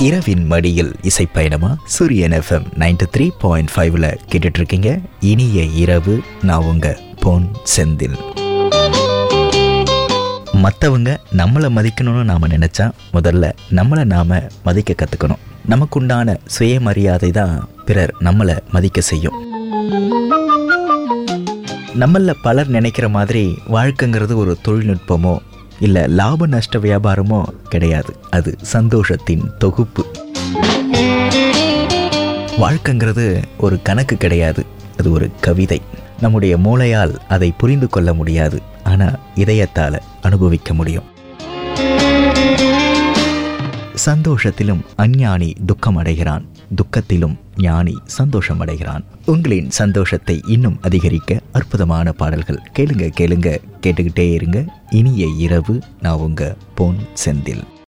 இரவின் மடியில் இசைப்பயணமா சூரியன் எஃப்எம் நைன்டி த்ரீ பாயிண்ட் ஃபைவ்ல கேட்டுட்டு இருக்கீங்க இனிய இரவு நான் உங்க பொன் செந்தில் மற்றவங்க நம்மளை மதிக்கணும்னு நாம் நினச்சா முதல்ல நம்மளை நாம் மதிக்க கற்றுக்கணும் நமக்குண்டான சுயமரியாதை தான் பிறர் நம்மளை மதிக்க செய்யும் நம்மள பலர் நினைக்கிற மாதிரி வாழ்க்கைங்கிறது ஒரு தொழில்நுட்பமோ இல்லை லாப நஷ்ட வியாபாரமோ கிடையாது அது சந்தோஷத்தின் தொகுப்பு வாழ்க்கைங்கிறது ஒரு கணக்கு கிடையாது அது ஒரு கவிதை நம்முடைய மூளையால் அதை புரிந்து கொள்ள முடியாது ஆனால் இதயத்தால் அனுபவிக்க முடியும் சந்தோஷத்திலும் அஞ்ஞானி துக்கம் அடைகிறான் துக்கத்திலும் ஞானி சந்தோஷம் அடைகிறான் உங்களின் சந்தோஷத்தை இன்னும் அதிகரிக்க அற்புதமான பாடல்கள் கேளுங்க கேளுங்க கேட்டுக்கிட்டே இருங்க இனிய இரவு நான் உங்க பொன் செந்தில்